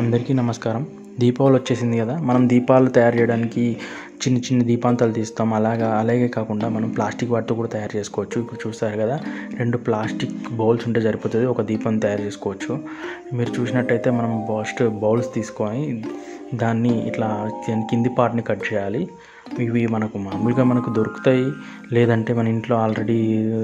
అందరికీ నమస్కారం దీపావళి వచ్చేసింది కదా మనం దీపాలు తయారు చేయడానికి చిన్న చిన్న దీపాంతాలు తీస్తాం అలాగా అలాగే కాకుండా మనం ప్లాస్టిక్ వాటితో కూడా తయారు చేసుకోవచ్చు ఇప్పుడు చూస్తారు కదా రెండు ప్లాస్టిక్ బౌల్స్ ఉంటే సరిపోతుంది ఒక దీపం తయారు చేసుకోవచ్చు మీరు చూసినట్టయితే మనం ఫస్ట్ బౌల్స్ తీసుకొని దాన్ని ఇట్లా కింద- కింది పార్ట్ని కట్ చేయాలి ఇవి మనకు మామూలుగా మనకు దొరుకుతాయి లేదంటే మన ఇంట్లో ఆల్రెడీ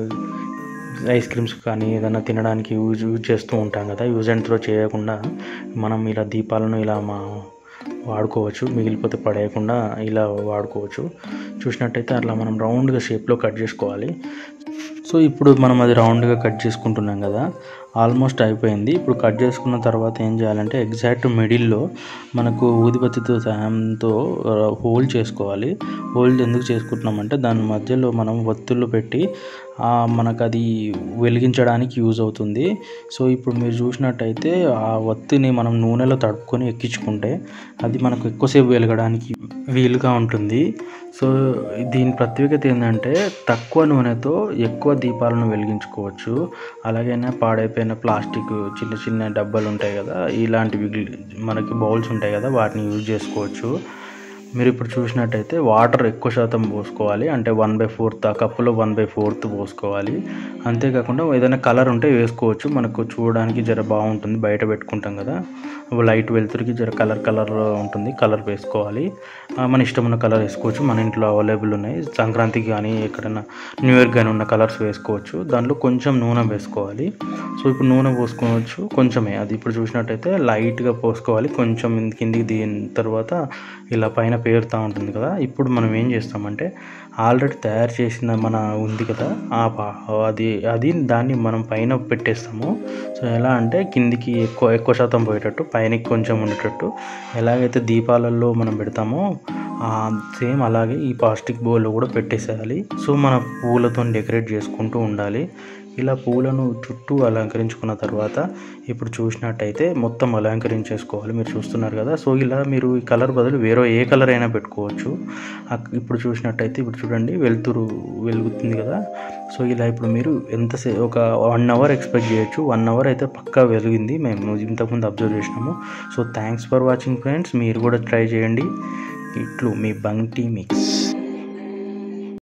ఐస్ క్రీమ్స్ కానీ ఏదైనా తినడానికి యూజ్ యూజ్ చేస్తూ ఉంటాం కదా యూజ్ అండ్ త్రో చేయకుండా మనం ఇలా దీపాలను ఇలా మా వాడుకోవచ్చు మిగిలిపోతే పడేయకుండా ఇలా వాడుకోవచ్చు చూసినట్టయితే అట్లా మనం రౌండ్గా షేప్లో కట్ చేసుకోవాలి సో ఇప్పుడు మనం అది రౌండ్గా కట్ చేసుకుంటున్నాం కదా ఆల్మోస్ట్ అయిపోయింది ఇప్పుడు కట్ చేసుకున్న తర్వాత ఏం చేయాలంటే ఎగ్జాక్ట్ మిడిల్లో మనకు ఊదిబత్తితో సహాయంతో హోల్ చేసుకోవాలి హోల్ ఎందుకు చేసుకుంటున్నామంటే దాని మధ్యలో మనం ఒత్తులు పెట్టి ఆ, మనకు అది వెలిగించడానికి యూజ్ అవుతుంది సో ఇప్పుడు మీరు చూసినట్టయితే ఆ ఒత్తిని మనం నూనెలో తడుపుకొని ఎక్కించుకుంటే అది మనకు ఎక్కువసేపు వెలగడానికి వీలుగా ఉంటుంది సో దీని ప్రత్యేకత ఏంటంటే తక్కువ నూనెతో ఎక్కువ దీపాలను వెలిగించుకోవచ్చు అలాగైనా పాడైపోయిన ప్లాస్టిక్ చిన్న చిన్న డబ్బాలు ఉంటాయి కదా ఇలాంటివి మనకి బౌల్స్ ఉంటాయి కదా వాటిని యూజ్ చేసుకోవచ్చు మీరు ఇప్పుడు చూసినట్టయితే వాటర్ ఎక్కువ శాతం పోసుకోవాలి అంటే వన్ బై ఫోర్త్ ఆ కప్పులో వన్ బై ఫోర్త్ పోసుకోవాలి అంతేకాకుండా ఏదైనా కలర్ ఉంటే వేసుకోవచ్చు మనకు చూడడానికి జర బాగుంటుంది బయట పెట్టుకుంటాం కదా లైట్ వెలుతురికి జర కలర్ కలర్ ఉంటుంది కలర్ వేసుకోవాలి ఆ, మన ఇష్టం ఉన్న కలర్ వేసుకోవచ్చు మన ఇంట్లో అవైలబుల్ ఉన్నాయి సంక్రాంతికి కానీ ఎక్కడైనా న్యూ ఇయర్ కానీ ఉన్న కలర్స్ వేసుకోవచ్చు దాంట్లో కొంచెం నూనె వేసుకోవాలి సో ఇప్పుడు నూనె పోసుకోవచ్చు కొంచెమే అది ఇప్పుడు చూసినట్టయితే లైట్గా పోసుకోవాలి కొంచెం కిందికి దిగిన తర్వాత ఇలా పైన పేరుతూ ఉంటుంది కదా ఇప్పుడు మనం ఏం చేస్తామంటే ఆల్రెడీ తయారు చేసిన మన ఉంది కదా ఆ పా- అది అది దాన్ని మనం పైన పెట్టేస్తాము సో ఎలా అంటే కిందికి ఎక్కువ ఎక్కువ శాతం పోయేటట్టు పైన కొంచెం ఉండేటట్టు ఎలాగైతే దీపాలలో మనం పెడతామో సేమ్ అలాగే ఈ ప్లాస్టిక్ బౌల్లో కూడా పెట్టేసేయాలి సో మన పూలతో డెకరేట్ చేసుకుంటూ ఉండాలి ఇలా పూలను చుట్టూ అలంకరించుకున్న తర్వాత ఇప్పుడు చూసినట్టయితే మొత్తం అలంకరించేసుకోవాలి మీరు చూస్తున్నారు కదా సో ఇలా మీరు ఈ కలర్ బదులు వేరే ఏ కలర్ అయినా పెట్టుకోవచ్చు అక్- ఇప్పుడు చూసినట్టయితే ఇప్పుడు చూడండి వెలుతురు వెలుగుతుంది కదా సో ఇలా ఇప్పుడు మీరు ఎంతసే ఒక వన్ అవర్ ఎక్స్పెక్ట్ చేయొచ్చు వన్ అవర్ అయితే పక్కా వెలిగింది మేము ఇంతకుముందు అబ్జర్వ్ చేసినాము so thanks for watching friends మీరు కూడా ట్రై చేయండి ఇట్లు మీ బంటి మిక్స్